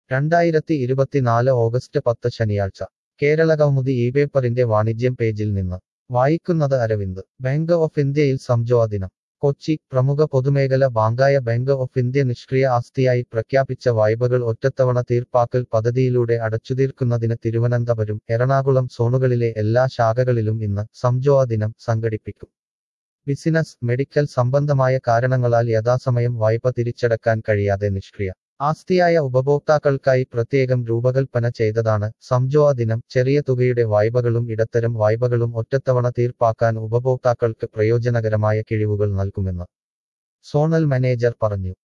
രണ്ടായിരത്തി ഇരുപത്തിനാല് ഓഗസ്റ്റ് പത്ത് ശനിയാഴ്ച കേരള കൗമുദി ഈ പേപ്പറിന്റെ വാണിജ്യം പേജിൽ നിന്ന് വായിക്കുന്നത് അരവിന്ദ് ബാങ്ക് ഓഫ് ഇന്ത്യയിൽ സംജോഅ ദിനം കൊച്ചി പ്രമുഖ പൊതുമേഖല ബാങ്കായ ബാങ്ക് ഓഫ് ഇന്ത്യ നിഷ്ക്രിയ ആസ്തിയായി പ്രഖ്യാപിച്ച വായ്പകൾ ഒറ്റത്തവണ തീർപ്പാക്കൽ പദ്ധതിയിലൂടെ അടച്ചുതീർക്കുന്നതിന് തിരുവനന്തപുരം എറണാകുളം സോണുകളിലെ എല്ലാ ശാഖകളിലും ഇന്ന് സംജോഅ ദിനം സംഘടിപ്പിക്കും ബിസിനസ് മെഡിക്കൽ സംബന്ധമായ കാരണങ്ങളാൽ യഥാസമയം വായ്പ തിരിച്ചടക്കാൻ കഴിയാതെ നിഷ്ക്രിയ ആസ്തിയായ ഉപഭോക്താക്കൾക്കായി പ്രത്യേകം രൂപകൽപ്പന ചെയ്തതാണ് സംജോഅ ദിനം ചെറിയ തുകയുടെ വായ്പകളും ഇടത്തരം വായ്പകളും ഒറ്റത്തവണ തീർപ്പാക്കാൻ ഉപഭോക്താക്കൾക്ക് പ്രയോജനകരമായ കിഴിവുകൾ നൽകുമെന്ന് സോണൽ മാനേജർ പറഞ്ഞു